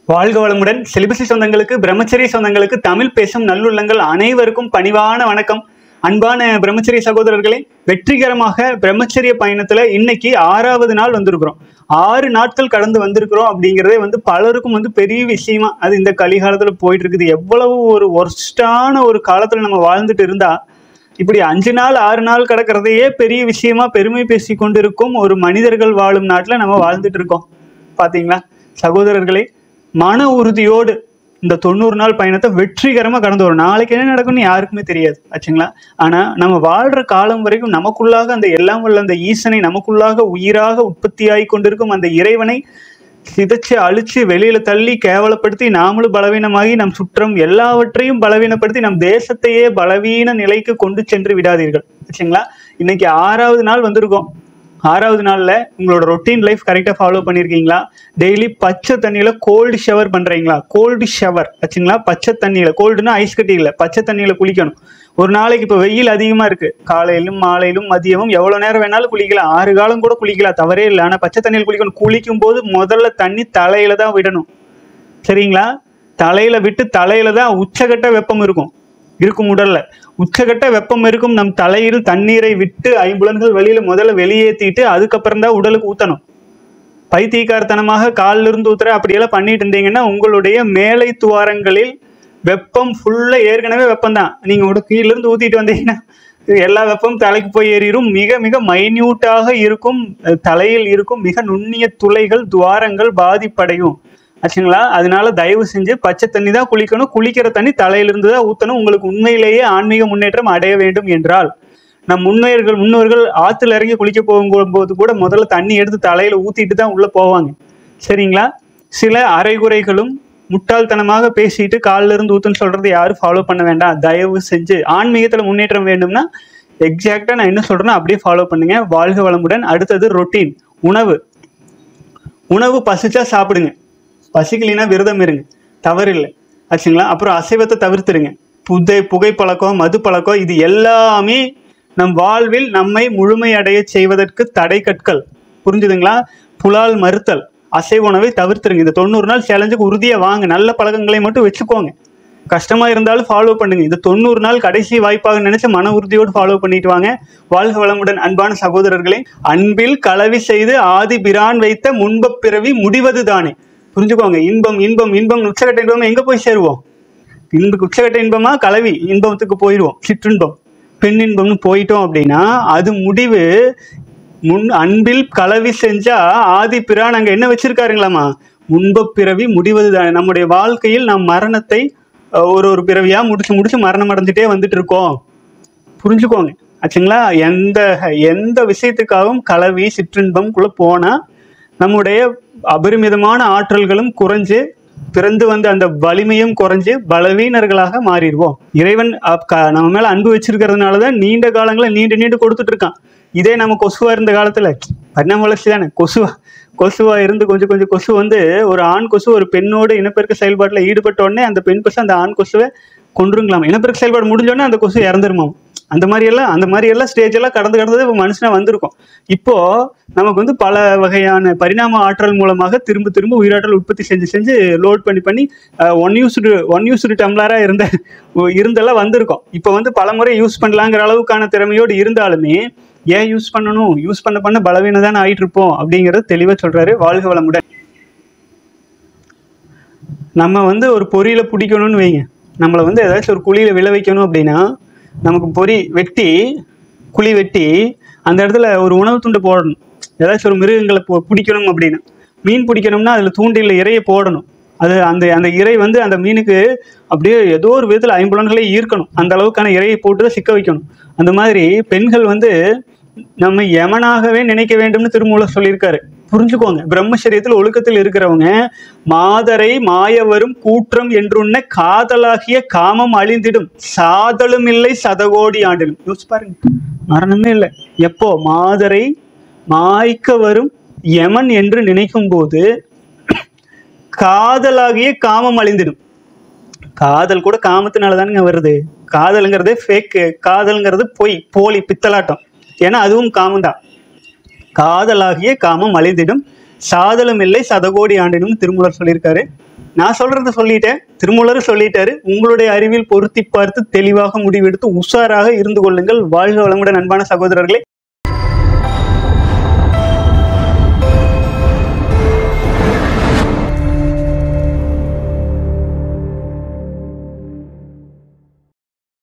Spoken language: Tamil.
வாழ்க வளமுடன் செலிபசி சொந்தங்களுக்கு பிரம்மச்சரிய சொந்தங்களுக்கு தமிழ் பேசும் நல்லுள்ளங்கள் அனைவருக்கும் பணிவான வணக்கம் அன்பான பிரம்மச்சரிய சகோதரர்களே வெற்றிகரமாக பிரம்மச்சரிய பயணத்துல இன்னைக்கு ஆறாவது நாள் வந்திருக்கிறோம் ஆறு நாட்கள் கடந்து வந்திருக்கிறோம் அப்படிங்கிறதே வந்து பலருக்கும் வந்து பெரிய விஷயமா அது இந்த கலிகாலத்துல போயிட்டு இருக்குது எவ்வளவு ஒரு ஒர்ஸ்டான ஒரு காலத்துல நம்ம வாழ்ந்துட்டு இருந்தா இப்படி அஞ்சு நாள் ஆறு நாள் கிடக்கிறதையே பெரிய விஷயமா பெருமை பேசி கொண்டிருக்கும் ஒரு மனிதர்கள் வாழும் நாட்டில் நம்ம வாழ்ந்துட்டு இருக்கோம் பாத்தீங்களா சகோதரர்களே மன உறுதியோடு இந்த தொண்ணூறு நாள் பயணத்தை வெற்றிகரமாக கடந்து வரும் நாளைக்கு என்ன நடக்கும்னு யாருக்குமே தெரியாது ஆச்சுங்களா ஆனால் நம்ம வாழ்ற காலம் வரைக்கும் நமக்குள்ளாக அந்த எல்லாம் வல்ல அந்த ஈசனை நமக்குள்ளாக உயிராக உற்பத்தியாகி கொண்டிருக்கும் அந்த இறைவனை சிதைச்சு அழிச்சு வெளியில தள்ளி கேவலப்படுத்தி நாமளும் பலவீனமாகி நம் சுற்றம் எல்லாவற்றையும் பலவீனப்படுத்தி நம் தேசத்தையே பலவீன நிலைக்கு கொண்டு சென்று விடாதீர்கள் ஆச்சுங்களா இன்னைக்கு ஆறாவது நாள் வந்திருக்கோம் ஆறாவது நாள்ல உங்களோட ரொட்டீன் லைஃப் கரெக்டாக ஃபாலோ பண்ணியிருக்கீங்களா டெய்லி பச்சை தண்ணியில கோல்டு ஷவர் பண்றீங்களா கோல்டு ஷவர் ஆச்சுங்களா பச்சை தண்ணியில கோல்டுனா ஐஸ் கட்டி இல்லை பச்சை தண்ணியில குளிக்கணும் ஒரு நாளைக்கு இப்போ வெயில் அதிகமா இருக்கு காலையிலும் மாலையிலும் மதியமும் எவ்வளவு நேரம் வேணாலும் குளிக்கலாம் ஆறு காலம் கூட குளிக்கலாம் தவறே இல்லை ஆனா பச்சை தண்ணியில் குளிக்கணும் குளிக்கும் போது முதல்ல தண்ணி தலையில தான் விடணும் சரிங்களா தலையில விட்டு தலையில தான் உச்சகட்ட வெப்பம் இருக்கும் இருக்கும் உடல்ல உச்சகட்ட வெப்பம் இருக்கும் நம் தலையில் தண்ணீரை விட்டு ஐம்புலன்கள் வெளியில முதல்ல வெளியேற்றிட்டு அதுக்கப்புறம் தான் உடலுக்கு ஊத்தணும் பைத்தியக்காரத்தனமாக காலில் இருந்து ஊத்துற அப்படியெல்லாம் பண்ணிட்டு இருந்தீங்கன்னா உங்களுடைய மேலை துவாரங்களில் வெப்பம் ஃபுல்லா ஏற்கனவே வெப்பம் தான் நீங்க கூட கீழ இருந்து ஊத்திட்டு வந்தீங்கன்னா எல்லா வெப்பமும் தலைக்கு போய் ஏறிடும் மிக மிக மைன்யூட்டாக இருக்கும் அஹ், தலையில் இருக்கும் மிக நுண்ணிய துளைகள் துவாரங்கள் பாதிப்படையும் ஆச்சுங்களா அதனால தயவு செஞ்சு பச்சை தண்ணி தான் குளிக்கணும் குளிக்கிற தண்ணி தலையிலிருந்து தான் ஊத்தணும் உங்களுக்கு உண்மையிலேயே ஆன்மீக முன்னேற்றம் அடைய வேண்டும் என்றால் நம் முன்னோர்கள் முன்னோர்கள் ஆத்துல இறங்கி குளிக்க போகும்போது கூட முதல்ல தண்ணி எடுத்து தலையில ஊத்திட்டு தான் உள்ள போவாங்க சரிங்களா சில அரைகுறைகளும் முட்டாள்தனமாக பேசிட்டு காலில் இருந்து ஊத்துன்னு சொல்றது யாரும் ஃபாலோ பண்ண வேண்டாம் தயவு செஞ்சு ஆன்மீகத்துல முன்னேற்றம் வேண்டும்னா எக்ஸாக்டா நான் என்ன சொல்றேனோ அப்படியே ஃபாலோ பண்ணுங்க வாழ்க வளமுடன் அடுத்தது ரொட்டீன் உணவு உணவு பசிச்சா சாப்பிடுங்க பசிக்கலைன்னா விரதம் இருங்க தவறில்லை ஆச்சுங்களா அப்புறம் அசைவத்தை தவிர்த்துருங்க புதை புகைப்பழக்கம் மது பழக்கம் இது எல்லாமே நம் வாழ்வில் நம்மை முழுமையடைய செய்வதற்கு தடை கற்கள் புரிஞ்சுதுங்களா புலால் மறுத்தல் அசைவ உணவை தவிர்த்துருங்க இந்த தொண்ணூறு நாள் சேலஞ்சுக்கு உறுதியாக வாங்க நல்ல பழக்கங்களை மட்டும் வச்சுக்கோங்க கஷ்டமா இருந்தாலும் ஃபாலோ பண்ணுங்க இந்த தொண்ணூறு நாள் கடைசி வாய்ப்பாக நினைச்சு மன உறுதியோடு ஃபாலோ பண்ணிட்டு வாங்க வாழ்க வளமுடன் அன்பான சகோதரர்களே அன்பில் கலவி செய்து ஆதி பிரான் வைத்த முன்பப் பிறவி முடிவது தானே புரிஞ்சுக்கோங்க இன்பம் இன்பம் இன்பம் உச்சகட்ட இன்பம் எங்க போய் சேருவோம் இன்ப உச்சகட்ட இன்பமா கலவி இன்பத்துக்கு போயிடுவோம் சிற்றின்பம் பெண் இன்பம்னு போயிட்டோம் அப்படின்னா அது முடிவு முன் அன்பில் கலவி செஞ்சா ஆதி பிரான் அங்க என்ன வச்சிருக்காருங்களாமா முன்பப் பிறவி முடிவது தானே நம்முடைய வாழ்க்கையில் நாம் மரணத்தை அஹ், ஒரு ஒரு பிறவியா முடிச்சு முடிச்சு மரணம் அடைஞ்சிட்டே வந்துட்டு இருக்கோம் புரிஞ்சுக்கோங்க ஆச்சுங்களா எந்த எந்த விஷயத்துக்காகவும் கலவி சிற்றின்பம்குள்ள போனா நம்முடைய அபரிமிதமான ஆற்றல்களும் குறைஞ்சு பிறந்து வந்த அந்த வலிமையும் குறைஞ்சு பலவீனர்களாக மாறிடுவோம் இறைவன் அப்- க- நம்ம மேல அன்பு வச்சிருக்கிறதுனால தான் நீண்ட காலங்களை நீண்டு நீண்டு கொடுத்துட்டு இருக்கான் இதே நம்ம கொசுவா இருந்த காலத்துல பரிணாம வளர்ச்சி தானே கொசுவா கொசுவா இருந்து கொஞ்சம் கொஞ்சம் கொசு வந்து ஒரு ஆண் கொசு ஒரு பெண்ணோட இனப்பெருக்க செயல்பாட்டுல ஈடுபட்ட உடனே அந்த பெண் கொசு அந்த ஆண் கொசுவை கொன்றுங்களாம் இனப்பெருக்க செயல்பாடு முடிஞ்ச உடனே அந்த கொசு இறந்துருமாம் அந்த மாதிரி எல்லாம் அந்த மாதிரி எல்லாம் ஸ்டேஜ் எல்லாம் கடந்து கடந்து இப்போ மனுஷனா வந்திருக்கும் இப்போ நமக்கு வந்து பல வகையான பரிணாம ஆற்றல் மூலமாக திரும்ப திரும்ப உயிராற்றல் உற்பத்தி செஞ்சு செஞ்சு லோட் பண்ணி பண்ணி ஒன் யூஸ்டு ஒன் யூஸ்டு டம்ளரா இருந்த இருந்தெல்லாம் வந்திருக்கும் இப்போ வந்து பல முறை யூஸ் பண்ணலாங்கிற அளவுக்கான திறமையோடு இருந்தாலுமே ஏன் யூஸ் பண்ணணும் யூஸ் பண்ண பண்ண பலவீனம் தானே ஆயிட்டு இருப்போம் அப்படிங்கறது தெளிவா சொல்றாரு வாழ்க வளமுடன் நம்ம வந்து ஒரு பொரியில பிடிக்கணும்னு வைங்க நம்மளை வந்து ஏதாச்சும் ஒரு குழியில விழ வைக்கணும் அப்படின்னா நமக்கு பொறி வெட்டி குழி வெட்டி அந்த இடத்துல ஒரு உணவு துண்டு போடணும் ஏதாச்சும் ஒரு மிருகங்களை பொ- பிடிக்கணும் அப்படின்னா மீன் பிடிக்கணும்னா அதில் தூண்டில இறையை போடணும் அது அந்த அந்த இறை வந்து அந்த மீனுக்கு அப்படியே ஏதோ ஒரு விதத்தில் ஐம்புலன்களை ஈர்க்கணும் அந்த அளவுக்கான இறையை போட்டு தான் சிக்க வைக்கணும் அந்த மாதிரி பெண்கள் வந்து நம்ம யமனாகவே நினைக்க வேண்டும்னு திருமூலர் சொல்லியிருக்காரு புரிஞ்சுக்கோங்க பிரம்மச்சரியத்தில் ஒழுக்கத்தில் இருக்கிறவங்க மாதரை மாயவரும் கூற்றம் என்றுன்ன காதலாகிய காமம் அழிந்திடும் சாதலும் இல்லை சதகோடி ஆண்டிலும் யோசிச்சு பாருங்க மரணமே இல்லை எப்போ மாதரை மாய்க்க வரும் யமன் என்று நினைக்கும் போது காதலாகிய காமம் அழிந்திடும் காதல் கூட காமத்தினால தானுங்க வருது காதலுங்கிறதே ஃபேக் காதல்ங்கிறது பொய் போலி பித்தலாட்டம் ஏன்னா அதுவும் காமம்தான் காதலாகிய காமம் அழிந்திடும் சாதலும் இல்லை சதகோடி ஆண்டினும் திருமூலர் சொல்லியிருக்காரு நான் சொல்றத சொல்லிட்டேன் திருமூலரும் சொல்லிட்டாரு உங்களுடைய அறிவில் பொருத்தி பார்த்து தெளிவாக முடிவெடுத்து உஷாராக இருந்து கொள்ளுங்கள் வாழ்க வளமுடன் அன்பான சகோதரர்களே